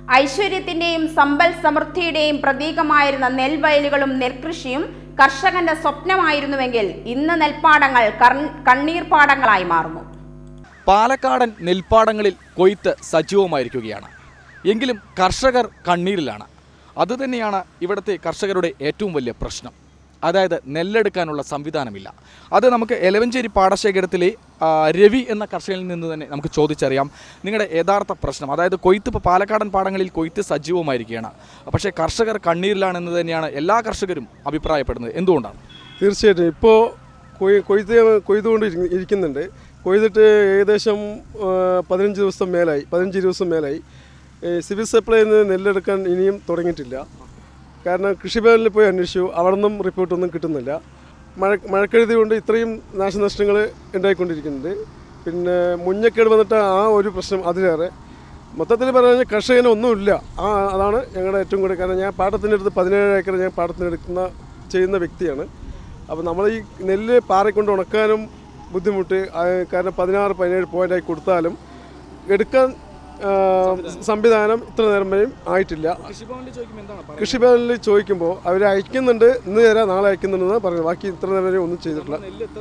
ഐശ്വര്യത്തിന്റെയും സമ്പൽ സമൃദ്ധിയുടെയും പ്രതീകമായിരുന്ന നെൽവയലുകളും നെൽകൃഷിയും കർഷകന്റെ സ്വപ്നമായിരുന്നുവെങ്കിൽ ഇന്ന് നെൽപ്പാടങ്ങൾ കർ- കണ്ണീർ പാടങ്ങളായി മാറുന്നു പാലക്കാടൻ നെൽപ്പാടങ്ങളിൽ കൊയ്ത്ത് സജീവമായിരിക്കുകയാണ് എങ്കിലും കർഷകർ കണ്ണീരിലാണ് അതുതന്നെയാണ് ഇവിടുത്തെ കർഷകരുടെ ഏറ്റവും വലിയ പ്രശ്നം അതായത് നെല്ലെടുക്കാനുള്ള സംവിധാനമില്ല അത് നമുക്ക് എലവഞ്ചേരി പാടശേഖരത്തിലെ ആ, രവി എന്ന കർഷകനിൽ നിന്ന് തന്നെ നമുക്ക് ചോദിച്ചറിയാം നിങ്ങളുടെ യഥാർത്ഥ പ്രശ്നം അതായത് കൊയ്ത്ത് ഇപ്പോൾ പാലക്കാടൻ പാടങ്ങളിൽ കൊയ്ത്ത് സജീവമായിരിക്കുകയാണ് പക്ഷേ കർഷകർ കണ്ണീരിലാണെന്ന് തന്നെയാണ് എല്ലാ കർഷകരും അഭിപ്രായപ്പെടുന്നത് എന്തുകൊണ്ടാണ് തീർച്ചയായിട്ടും ഇപ്പോൾ കൊയ് കൊയ്ത്ത് കൊയ്തുകൊണ്ട് ഇരി- ഇരിക്കുന്നുണ്ട് കൊയ്തിട്ട് ഏകദേശം ആ, പതിനഞ്ച് ദിവസം മേലായി പതിനഞ്ച് ദിവസം മേലായി ഈ സിവിൽ സപ്ലൈയിൽ നിന്ന് നെല്ലെടുക്കാൻ ഇനിയും തുടങ്ങിയിട്ടില്ല കാരണം കൃഷിഭവനിൽ പോയി അന്വേഷിച്ചു അവിടെ നിന്നും റിപ്പോർട്ടൊന്നും കിട്ടുന്നില്ല മഴ മഴക്കെടുതി കൊണ്ട് ഇത്രയും നാശനഷ്ടങ്ങൾ ഉണ്ടായിക്കൊണ്ടിരിക്കുന്നുണ്ട് പിന്നെ മുഞ്ഞക്കേട് വന്നിട്ട് ആ ഒരു പ്രശ്നം അതിലേറെ മൊത്തത്തിൽ പറഞ്ഞാൽ കർഷകന് ഒന്നുമില്ല ആ അതാണ് ഞങ്ങളുടെ ഏറ്റവും കൂടുതൽ കാരണം ഞാൻ പാട്ടത്തിൻ്റെ അടുത്ത് പതിനേഴ് ഏക്കർ ഞാൻ പാട്ടത്തിനെടുക്കുന്ന ചെയ്യുന്ന വ്യക്തിയാണ് അപ്പോൾ നമ്മൾ ഈ നെല്ല് പാറക്കൊണ്ട് ഉണക്കാനും ബുദ്ധിമുട്ട് ആ, കാരണം പതിനാറ് പതിനേഴ് പോയിൻ്റായി കൊടുത്താലും എടുക്കാൻ ആ, സംവിധാനം ഇത്ര നേരം വരെയും ആയിട്ടില്ല കൃഷിഭവനിൽ ചോദിക്കുമ്പോൾ അവർ അയക്കുന്നുണ്ട് ഇന്ന് തരാം നാളെ അയക്കുന്നുണ്ടെന്ന് പറഞ്ഞു ബാക്കി ഇത്ര നേരം വരെ ഒന്നും ചെയ്തിട്ടില്ല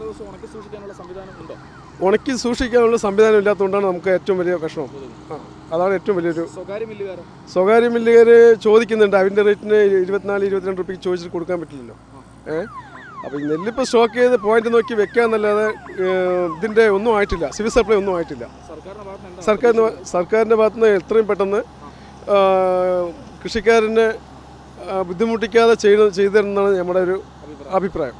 ഉണക്കി സൂക്ഷിക്കാനുള്ള സംവിധാനം ഇല്ലാത്തതുകൊണ്ടാണ് നമുക്ക് ഏറ്റവും വലിയ വിഷമം ആ അതാണ് ഏറ്റവും വലിയൊരു സ്വകാര്യ മില്ലുകാരോ സ്വകാര്യ മില്ലുകാർ ചോദിക്കുന്നുണ്ട് അതിൻ്റെ റേറ്റിന് ഇരുപത്തിനാല് ഇരുപത്തിരണ്ട് റുപ്യക്ക് ചോദിച്ചിട്ട് കൊടുക്കാൻ പറ്റില്ലല്ലോ ഏ അപ്പോൾ ഈ നെല്ലിപ്പോൾ സ്റ്റോക്ക് ചെയ്ത് പോയിന്റ് നോക്കി വെക്കാന്നല്ലാതെ ഏഹ്, ഇതിൻ്റെ ഒന്നും ആയിട്ടില്ല സിവിൽ സപ്ലൈ ഒന്നും ആയിട്ടില്ല സർക്കാരിൻ്റെ സർക്കാരിൻ്റെ ഭാഗത്തു നിന്ന് എത്രയും പെട്ടെന്ന് ആ, കൃഷിക്കാരനെ ആ, ബുദ്ധിമുട്ടിക്കാതെ ചെയ്ത് ചെയ്തു തരുന്നതാണ് നമ്മുടെ ഒരു അഭിപ്രായം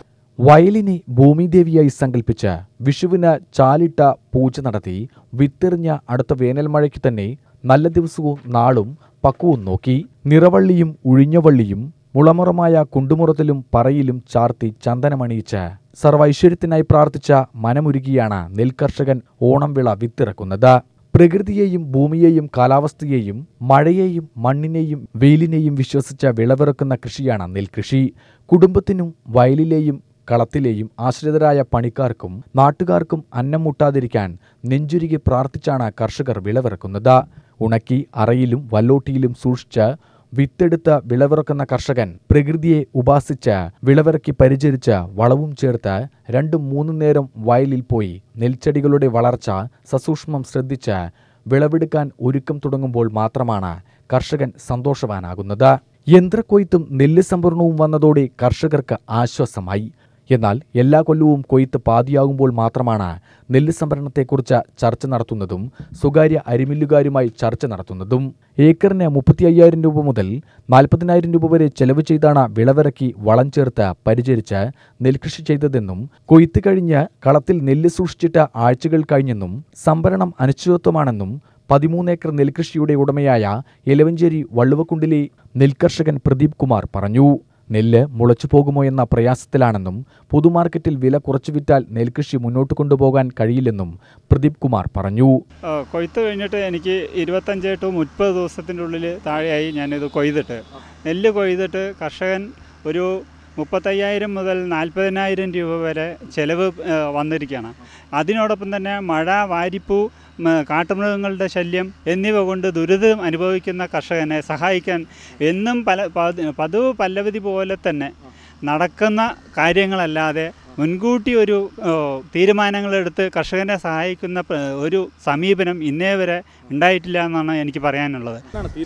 വയലിനെ ഭൂമിദേവിയായി സങ്കല്പിച്ച് വിഷുവിന് ചാലിട്ട പൂജ നടത്തി വിത്തെറിഞ്ഞ അടുത്ത വേനൽമഴയ്ക്ക് തന്നെ നല്ല ദിവസവും നാളും പക്വവും നോക്കി നിറവള്ളിയും ഉഴിഞ്ഞവള്ളിയും മുളമുറമായ കുണ്ടുമുറത്തിലും പറയിലും ചാർത്തി ചന്ദനമണിയിച്ച് സർവൈശ്വര്യത്തിനായി പ്രാർത്ഥിച്ച മനമുരുകിയാണ് നെൽകർഷകൻ ഓണം വിള വിത്തിറക്കുന്നത് പ്രകൃതിയെയും ഭൂമിയെയും കാലാവസ്ഥയെയും മഴയെയും മണ്ണിനെയും വെയിലിനെയും വിശ്വസിച്ച വിളവിറക്കുന്ന കൃഷിയാണ് നെൽകൃഷി കുടുംബത്തിനും വയലിലെയും കളത്തിലെയും ആശ്രിതരായ പണിക്കാർക്കും നാട്ടുകാർക്കും അന്നം മുട്ടാതിരിക്കാൻ നെഞ്ചുരുകി പ്രാർത്ഥിച്ചാണ് കർഷകർ വിളവിറക്കുന്നത് ഉണക്കി അറയിലും വല്ലോട്ടിയിലും സൂക്ഷിച്ച് വിത്തെടുത്ത് വിളവിറക്കുന്ന കർഷകൻ പ്രകൃതിയെ ഉപാസിച്ച് വിളവിറക്കി പരിചരിച്ച് വളവും ചേർത്ത് രണ്ടും മൂന്നും നേരം വയലിൽ പോയി നെൽച്ചെടികളുടെ വളർച്ച സസൂക്ഷ്മം ശ്രദ്ധിച്ച് വിളവെടുക്കാൻ ഒരുക്കം തുടങ്ങുമ്പോൾ മാത്രമാണ് കർഷകൻ സന്തോഷവാനാകുന്നത് യന്ത്രക്കൊയ്ത്തും നെല്ല് സംഭരണവും വന്നതോടെ കർഷകർക്ക് ആശ്വാസമായി എന്നാൽ എല്ലാ കൊല്ലവും കൊയ്ത്ത് പാതിയാകുമ്പോൾ മാത്രമാണ് നെല്ല് സംഭരണത്തെക്കുറിച്ച് ചർച്ച നടത്തുന്നതും സ്വകാര്യ അരിമില്ലുകാരുമായി ചർച്ച നടത്തുന്നതും ഏക്കറിന് മുപ്പത്തി അയ്യായിരം രൂപ മുതൽ നാൽപ്പതിനായിരം രൂപ വരെ ചെലവ് ചെയ്താണ് വിളവിറക്കി വളം ചേർത്ത് പരിചരിച്ച് നെൽകൃഷി ചെയ്തതെന്നും കൊയ്ത്ത് കഴിഞ്ഞ് കളത്തിൽ നെല്ല് സൂക്ഷിച്ചിട്ട് ആഴ്ചകൾ കഴിഞ്ഞെന്നും സംഭരണം അനിശ്ചിതത്വമാണെന്നും പതിമൂന്നേക്കർ നെൽകൃഷിയുടെ ഉടമയായ എലവഞ്ചേരി വള്ളുവക്കുണ്ടിലെ നെൽകർഷകൻ പ്രദീപ് കുമാർ പറഞ്ഞു നെല്ല് മുളച്ചു പോകുമോ എന്ന പ്രയാസത്തിലാണെന്നും പൊതുമാർക്കറ്റിൽ വില കുറച്ചു വിറ്റാൽ നെൽകൃഷി മുന്നോട്ട് കൊണ്ടുപോകാൻ കഴിയില്ലെന്നും പ്രദീപ് കുമാർ പറഞ്ഞു ആ, കൊയ്ത്ത് കഴിഞ്ഞിട്ട് എനിക്ക് ഇരുപത്തഞ്ച് ടു മുപ്പത് ദിവസത്തിൻ്റെ ഉള്ളിൽ താഴെയായി ഞാനിത് കൊയ്തിട്ട് നെല്ല് കൊയ്തിട്ട് കർഷകൻ ഒരു മുപ്പത്തയ്യായിരം മുതൽ നാൽപ്പതിനായിരം രൂപ വരെ ചിലവ് ആ, വന്നിരിക്കുകയാണ് അതിനോടൊപ്പം തന്നെ മഴ വാരിപ്പൂ മ, കാട്ടുമൃഗങ്ങളുടെ ശല്യം എന്നിവ കൊണ്ട് ദുരിതം അനുഭവിക്കുന്ന കർഷകനെ സഹായിക്കാൻ എന്നും പല പതി- പതിവ് പല്ലവധി പോലെ തന്നെ നടക്കുന്ന കാര്യങ്ങളല്ലാതെ മുൻകൂട്ടി ഒരു ഓ, തീരുമാനങ്ങളെടുത്ത് കർഷകനെ സഹായിക്കുന്ന പ- ഒരു സമീപനം ഇന്നേ വരെ ഉണ്ടായിട്ടില്ല എന്നാണ് എനിക്ക് പറയാനുള്ളത്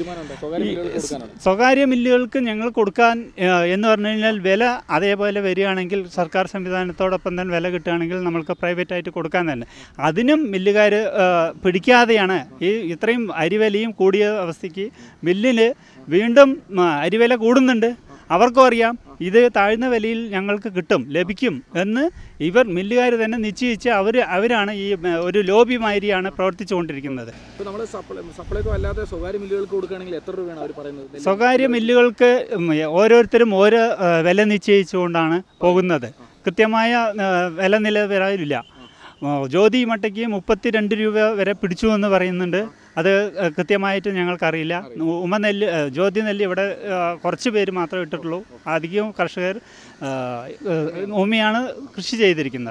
ഈ സ് സ്വകാര്യ മില്ലുകൾക്ക് ഞങ്ങൾ കൊടുക്കാൻ ആ, എന്ന് പറഞ്ഞു കഴിഞ്ഞാൽ വില അതേപോലെ വരികയാണെങ്കിൽ സർക്കാർ സംവിധാനത്തോടൊപ്പം തന്നെ വില കിട്ടുകയാണെങ്കിൽ നമ്മൾക്ക് പ്രൈവറ്റായിട്ട് കൊടുക്കാൻ തന്നെ അതിനും മില്ലുകാർ പിടിക്കാതെയാണ് ഈ ഇത്രയും അരിവിലയും കൂടിയ അവസ്ഥയ്ക്ക് മില്ലിന് വീണ്ടും ആ, അരിവില കൂടുന്നുണ്ട് അവർക്കും അറിയാം ഇത് താഴ്ന്ന വിലയിൽ ഞങ്ങൾക്ക് കിട്ടും ലഭിക്കും എന്ന് ഇവർ മില്ലുകാർ തന്നെ നിശ്ചയിച്ച് അവർ അവരാണ് ഈ ആ, ഒരു ലോബി മാതിരിയാണ് പ്രവർത്തിച്ചു കൊണ്ടിരിക്കുന്നത് ഇപ്പോൾ നമ്മൾ സപ്ലൈക്കോ അല്ലാതെ സ്വകാര്യ മില്ലുകൾക്ക് കൊടുക്കുകയാണെങ്കിൽ എത്ര രൂപയാണ് അവർ പറയുന്നത് സ്വകാര്യ മില്ലുകൾക്ക് ഉം, ഓരോരുത്തരും ഓരോ ആ, വില നിശ്ചയിച്ചുകൊണ്ടാണ് പോകുന്നത് കൃത്യമായ ആ, വില നിലവിലില്ല ആ, ജ്യോതി മട്ടയ്ക്ക് മുപ്പത്തിരണ്ട് രൂപ വരെ പിടിച്ചു എന്ന് പറയുന്നുണ്ട് അത് ആ, കൃത്യമായിട്ട് ഞങ്ങൾക്കറിയില്ല ഉ- ഉമ നെല്ല് ആ, ജ്യോതി നെല്ല് ഇവിടെ ആ, കുറച്ച് പേര് മാത്രമേ ഇട്ടിട്ടുള്ളൂ അധികവും കർഷകർ ആ, ആ, ഉമയാണ് കൃഷി ചെയ്തിരിക്കുന്നത്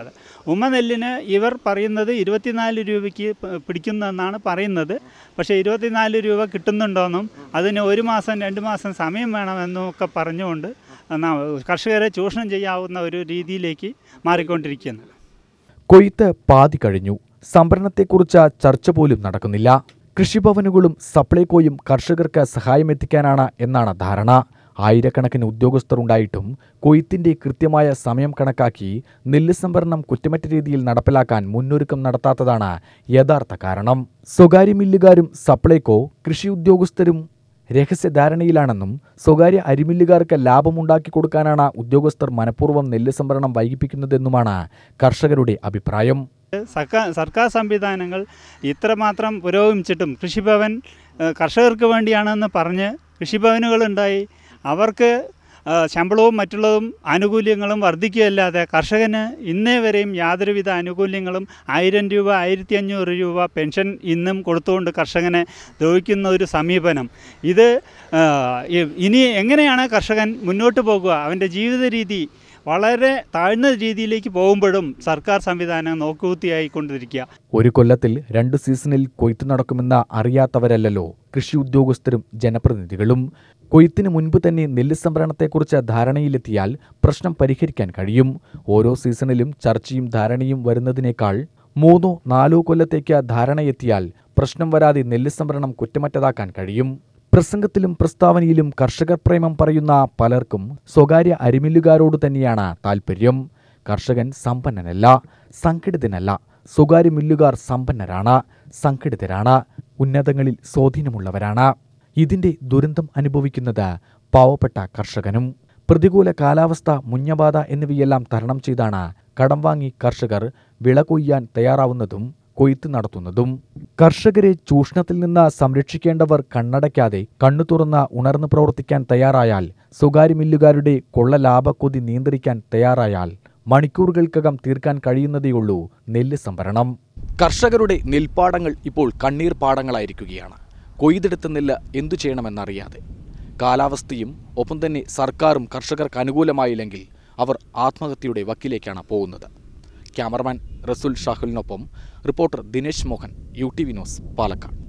ഉമനെല്ലിന് ഇവർ പറയുന്നത് ഇരുപത്തിനാല് രൂപയ്ക്ക് പ- പിടിക്കുന്നെന്നാണ് പറയുന്നത് പക്ഷേ ഇരുപത്തിനാല് രൂപ കിട്ടുന്നുണ്ടോയെന്നും അതിന് ഒരു മാസം രണ്ട് മാസം സമയം വേണമെന്നും ഒക്കെ പറഞ്ഞുകൊണ്ട് എന്നാ കർഷകരെ ചൂഷണം ചെയ്യാവുന്ന ഒരു രീതിയിലേക്ക് മാറിക്കൊണ്ടിരിക്കുന്നു കൊയ്ത്ത് പാതി കഴിഞ്ഞു സംഭരണത്തെക്കുറിച്ച് ചർച്ച പോലും നടക്കുന്നില്ല കൃഷിഭവനുകളും സപ്ലൈകോയും കർഷകർക്ക് സഹായമെത്തിക്കാനാണ് എന്നാണ് ധാരണ ആയിരക്കണക്കിന് ഉദ്യോഗസ്ഥർ ഉണ്ടായിട്ടും കൊയ്ത്തിന്റെ കൃത്യമായ സമയം കണക്കാക്കി നെല്ല് സംഭരണം കുറ്റമറ്റ രീതിയിൽ നടപ്പിലാക്കാൻ മുന്നൊരുക്കം നടത്താത്തതാണ് യഥാർത്ഥ കാരണം സ്വകാര്യ മില്ലുകാരും സപ്ലൈകോ കൃഷി ഉദ്യോഗസ്ഥരും രഹസ്യധാരണയിലാണെന്നും സ്വകാര്യ അരിമില്ലുകാർക്ക് ലാഭമുണ്ടാക്കി കൊടുക്കാനാണ് ഉദ്യോഗസ്ഥർ മനഃപൂർവ്വം നെല്ല് സംഭരണം വൈകിപ്പിക്കുന്നതെന്നുമാണ് കർഷകരുടെ അഭിപ്രായം സർക്കാർ സർക്കാർ സംവിധാനങ്ങൾ ഇത്രമാത്രം പുരോഗമിച്ചിട്ടും കൃഷിഭവൻ ഏഹ്, കർഷകർക്ക് വേണ്ടിയാണെന്ന് പറഞ്ഞ് കൃഷിഭവനുകളുണ്ടായി അവർക്ക് ആ, ശമ്പളവും മറ്റുള്ളതും ആനുകൂല്യങ്ങളും വർദ്ധിക്കുകയല്ലാതെ കർഷകന് ഇന്നേ വരെയും യാതൊരുവിധ ആനുകൂല്യങ്ങളും ആയിരം രൂപ ആയിരത്തി അഞ്ഞൂറ് രൂപ പെൻഷൻ ഇന്നും കൊടുത്തുകൊണ്ട് കർഷകനെ ദ്രോഹിക്കുന്ന ഒരു സമീപനം ഇത് ആ, ഇ- ഇനി എങ്ങനെയാണ് കർഷകൻ മുന്നോട്ട് പോകുക അവൻ്റെ ജീവിത രീതി വളരെ താഴ്ന്ന രീതിയിലേക്ക് പോകുമ്പോഴും സർക്കാർ സംവിധാനം നോക്കുകുത്തിയായിക്കൊണ്ടിരിക്കുക ഒരു കൊല്ലത്തിൽ രണ്ട് സീസണിൽ കൊയ്ത്ത് നടക്കുമെന്ന് അറിയാത്തവരല്ലല്ലോ കൃഷി ഉദ്യോഗസ്ഥരും ജനപ്രതിനിധികളും കൊയ്ത്തിന് മുൻപ് തന്നെ നെല്ല് സംഭരണത്തെക്കുറിച്ച് ധാരണയിലെത്തിയാൽ പ്രശ്നം പരിഹരിക്കാൻ കഴിയും ഓരോ സീസണിലും ചർച്ചയും ധാരണയും വരുന്നതിനേക്കാൾ മൂന്നോ നാലോ കൊല്ലത്തേക്ക് ധാരണയെത്തിയാൽ പ്രശ്നം വരാതെ നെല്ല് സംഭരണം കുറ്റമറ്റതാക്കാൻ കഴിയും പ്രസംഗത്തിലും പ്രസ്താവനയിലും കർഷകർ പ്രേമം പറയുന്ന പലർക്കും സ്വകാര്യ അരിമില്ലുകാരോട് തന്നെയാണ് താൽപ്പര്യം കർഷകൻ സമ്പന്നനല്ല സംഘടിതനല്ല സ്വകാര്യ മില്ലുകാർ സമ്പന്നരാണ് സംഘടിതരാണ് ഉന്നതങ്ങളിൽ സ്വാധീനമുള്ളവരാണ് ഇതിന്റെ ദുരന്തം അനുഭവിക്കുന്നത് പാവപ്പെട്ട കർഷകനും പ്രതികൂല കാലാവസ്ഥ മുഞ്ഞബാധ എന്നിവയെല്ലാം തരണം ചെയ്താണ് കടം വാങ്ങി കർഷകർ വിള കൊയ്യാൻ തയ്യാറാവുന്നതും കൊയ്ത്ത് നടത്തുന്നതും കർഷകരെ ചൂഷണത്തിൽ നിന്ന് സംരക്ഷിക്കേണ്ടവർ കണ്ണടയ്ക്കാതെ കണ്ണു തുറന്ന് ഉണർന്നു പ്രവർത്തിക്കാൻ തയ്യാറായാൽ സ്വകാര്യ മില്ലുകാരുടെ കൊള്ള ലാഭക്കൊതി നിയന്ത്രിക്കാൻ തയ്യാറായാൽ മണിക്കൂറുകൾക്കകം തീർക്കാൻ കഴിയുന്നതേയുള്ളൂ നെല്ല് സംഭരണം കർഷകരുടെ നെൽപ്പാടങ്ങൾ ഇപ്പോൾ കണ്ണീർ പാടങ്ങളായിരിക്കുകയാണ് കൊയ്തെടുത്ത നെല്ല് എന്തു ചെയ്യണമെന്നറിയാതെ കാലാവസ്ഥയും ഒപ്പം തന്നെ സർക്കാരും കർഷകർക്ക് അനുകൂലമായില്ലെങ്കിൽ അവർ ആത്മഹത്യയുടെ വക്കിലേക്കാണ് പോകുന്നത് ക്യാമറമാൻ റസുൽ ഷാഹുലിനൊപ്പം reporter Dinesh Mohan U T V news Palakkad